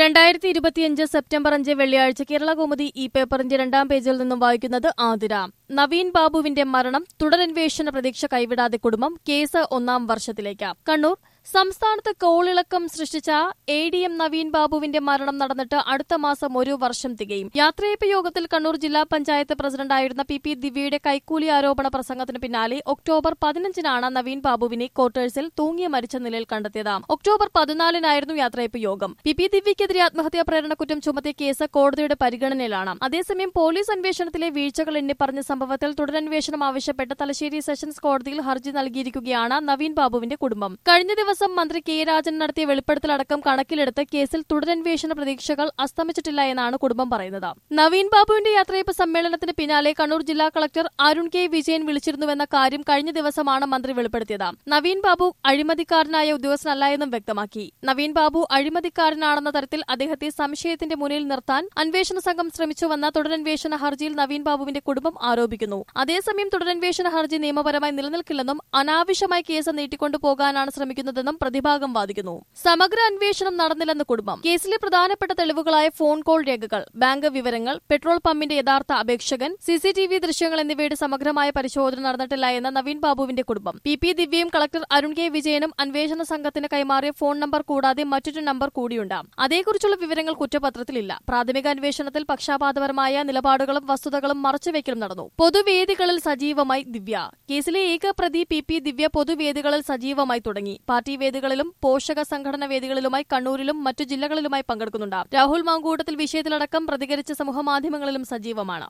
രണ്ടായിരത്തി ഇരുപത്തിയഞ്ച് സെപ്റ്റംബർ അഞ്ച് വെള്ളിയാഴ്ച കേരള കൗമുദി ഈ പേപ്പറിന്റെ രണ്ടാം പേജിൽ നിന്നും വായിക്കുന്നത് ആതിര നവീൻ ബാബുവിന്റെ മരണം തുടരന്വേഷണ പ്രതീക്ഷ കൈവിടാതെ കുടുംബം കേസ് ഒന്നാം വർഷത്തിലേക്ക് കണ്ണൂർ സംസ്ഥാനത്ത് കോളിളക്കം സൃഷ്ടിച്ച എ ഡി എം നവീൻ ബാബുവിന്റെ മരണം നടന്നിട്ട് അടുത്ത മാസം ഒരു വർഷം തികയും യാത്രയപ്പ് യോഗത്തിൽ കണ്ണൂർ ജില്ലാ പഞ്ചായത്ത് പ്രസിഡന്റായിരുന്ന പി പി ദിവ്യയുടെ കൈക്കൂലി ആരോപണ പ്രസംഗത്തിന് പിന്നാലെ ഒക്ടോബർ പതിനഞ്ചിനാണ് നവീൻ ബാബുവിനെ ക്വാർട്ടേഴ്സിൽ തൂങ്ങിയ മരിച്ച നിലയിൽ കണ്ടെത്തിയത് ഒക്ടോബർ പതിനാലിനായിരുന്നു യാത്രയപ്പ് യോഗം പി പി ദിവ്യക്കെതിരെ ആത്മഹത്യാ പ്രേരണക്കുറ്റം ചുമത്തിയ കേസ് കോടതിയുടെ പരിഗണനയിലാണ് അതേസമയം പോലീസ് അന്വേഷണത്തിലെ വീഴ്ചകൾ എണ്ണി പറഞ്ഞ സംഭവത്തിൽ തുടരന്വേഷണം ആവശ്യപ്പെട്ട് തലശ്ശേരി സെഷൻസ് കോടതിയിൽ ഹർജി നൽകിയിരിക്കുകയാണ് നവീൻ ബാബുവിന്റെ കുടുംബം കഴിഞ്ഞ ദിവസം മന്ത്രി കെ രാജൻ നടത്തിയ വെളിപ്പെടുത്തലടക്കം കണക്കിലെടുത്ത് കേസിൽ തുടരന്വേഷണ പ്രതീക്ഷകൾ അസ്തമിച്ചിട്ടില്ല എന്നാണ് കുടുംബം പറയുന്നത് നവീൻ ബാബുവിന്റെ യാത്രയപ്പ് സമ്മേളനത്തിന് പിന്നാലെ കണ്ണൂർ ജില്ലാ കളക്ടർ അരുൺ കെ വിജയൻ വിളിച്ചിരുന്നുവെന്ന കാര്യം കഴിഞ്ഞ ദിവസമാണ് മന്ത്രി വെളിപ്പെടുത്തിയത് നവീൻ ബാബു അഴിമതിക്കാരനായ ഉദ്യോഗസ്ഥനല്ല എന്നും വ്യക്തമാക്കി നവീൻ ബാബു അഴിമതിക്കാരനാണെന്ന തരത്തിൽ അദ്ദേഹത്തെ സംശയത്തിന്റെ മുന്നിൽ നിർത്താൻ അന്വേഷണ സംഘം ശ്രമിച്ചുവെന്ന തുടരന്വേഷണ ഹർജിയിൽ നവീൻ ബാബുവിന്റെ കുടുംബം ആരോപിക്കുന്നു അതേസമയം തുടരന്വേഷണ ഹർജി നിയമപരമായി നിലനിൽക്കില്ലെന്നും അനാവശ്യമായി കേസ് നീട്ടിക്കൊണ്ടു പോകാനാണ് ശ്രമിക്കുന്നതെന്നും പ്രതിഭാഗം വാദിക്കുന്നു സമഗ്ര അന്വേഷണം നടന്നില്ലെന്ന് കുടുംബം കേസിലെ പ്രധാനപ്പെട്ട തെളിവുകളായ ഫോൺ കോൾ രേഖകൾ ബാങ്ക് വിവരങ്ങൾ പെട്രോൾ പമ്പിന്റെ യഥാർത്ഥ അപേക്ഷകൻ സിസിടിവി ദൃശ്യങ്ങൾ എന്നിവയുടെ സമഗ്രമായ പരിശോധന നടന്നിട്ടില്ല എന്ന നവീൻ ബാബുവിന്റെ കുടുംബം പി പി ദിവ്യയും കളക്ടർ അരുൺ കെ വിജയനും അന്വേഷണ സംഘത്തിന് കൈമാറിയ ഫോൺ നമ്പർ കൂടാതെ മറ്റൊരു നമ്പർ കൂടിയുണ്ട് അതേക്കുറിച്ചുള്ള വിവരങ്ങൾ കുറ്റപത്രത്തിലില്ല പ്രാഥമിക അന്വേഷണത്തിൽ പക്ഷാപാതപരമായ നിലപാടുകളും വസ്തുതകളും മറച്ചുവെക്കലും നടന്നു പൊതുവേദികളിൽ സജീവമായി ദിവ്യ കേസിലെ ഏക പ്രതി പി പി ദിവ്യ പൊതുവേദികളിൽ സജീവമായി തുടങ്ങി പാർട്ടി വേദികളിലും പോഷക സംഘടന വേദികളിലുമായി കണ്ണൂരിലും മറ്റു ജില്ലകളിലുമായി പങ്കെടുക്കുന്നുണ്ട് രാഹുൽ മാങ്കൂട്ടത്തിൽ വിഷയത്തിലടക്കം പ്രതികരിച്ച സമൂഹമാധ്യമങ്ങളിലും സജീവമാണ്